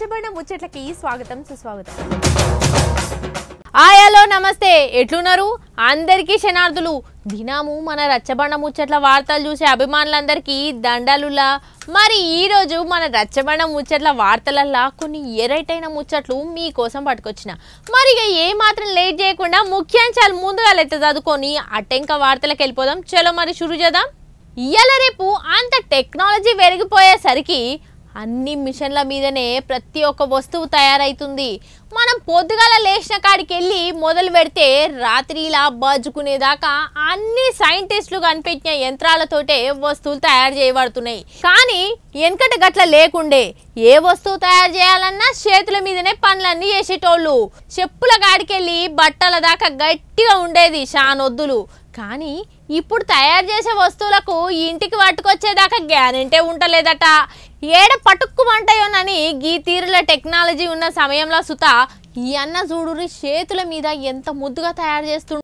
రచ్చబండ ముచ్చట్లకి స్వాగతం సుస్వాగతం హలో నమస్తే ఎట్లున్నారు అందరికీ శనార్థులు దినాము మన రచ్చబండ ముచ్చట్ల వార్తలు చూసే అభిమానులందరికీ దండాలులా మరి ఈ రోజు మన రచ్చబండ ముచ్చట్ల వార్తలల్లా కొన్ని ఎరైటైన ముచ్చట్లు మీకోసం పట్టుకొచ్చిన మరి ఇక ఏ మాత్రం లేట్ చేయకుండా ముఖ్యాంశాలు ముందుగా లెక్క చదువుకొని అట్టెంక వార్తలకు వెళ్ళిపోదాం చలో మరి షురు చేద్దాం ఇయ్యాల రేపు అంత టెక్నాలజీ పెరిగిపోయేసరికి అన్ని మిషన్ల మీదనే ప్రతి ఒక్క వస్తువు తయారవుతుంది మనం పొద్దుగాల లేచిన కాడికి వెళ్ళి మొదలు పెడితే రాత్రి ఇలా బాజుకునేదాకా అన్ని సైంటిస్టులు కనిపెట్టిన యంత్రాలతోటే వస్తువులు తయారు చేయబడుతున్నాయి కానీ వెనకట గట్ల లేకుండే ఏ వస్తువు తయారు చేయాలన్నా చేతుల మీదనే పనులన్నీ చేసేటోళ్ళు చెప్పుల కాడికెళ్ళి బట్టల దాకా గట్టిగా ఉండేది షానొద్దులు కానీ ఇప్పుడు తయారు చేసే వస్తువులకు ఇంటికి పట్టుకొచ్చేదాకా గ్యారెంటీ ఉంటలేదట ఏడ పట్టుక్కుమంటాయోనని గీ తీరుల టెక్నాలజీ ఉన్న సమయంలో సుత ఈ అన్న చూడురి చేతుల మీద ఎంత ముద్దుగా తయారు చేస్తుండ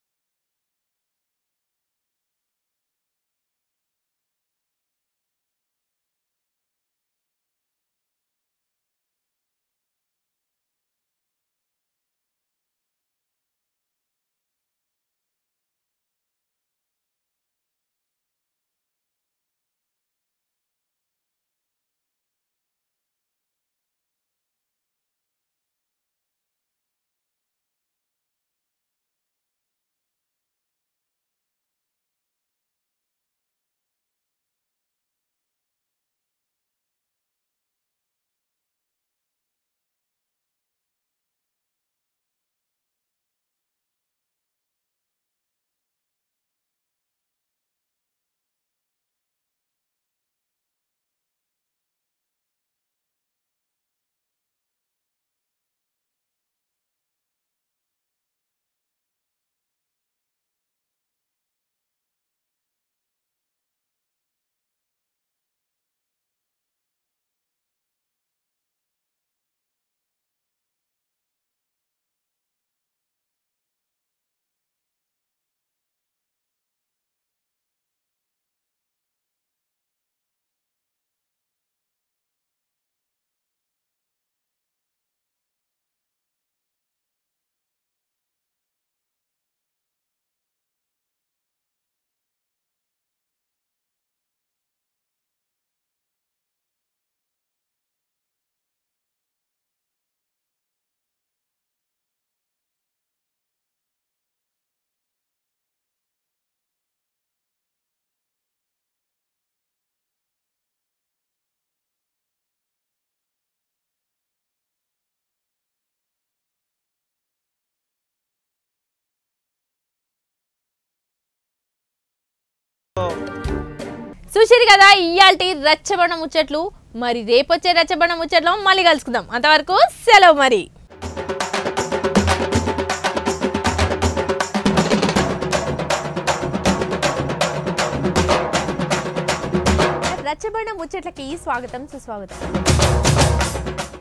చూసిరు కదా ఇయాల్టి రచ్చబండ ముచ్చట్లు మరి రేపొచ్చే రచ్చబండ ముచ్చట్లో మళ్ళీ కలుసుకుందాం అంతవరకు సెలవు మరి రచ్చబండ ముచ్చట్లకి స్వాగతం సుస్వాగతం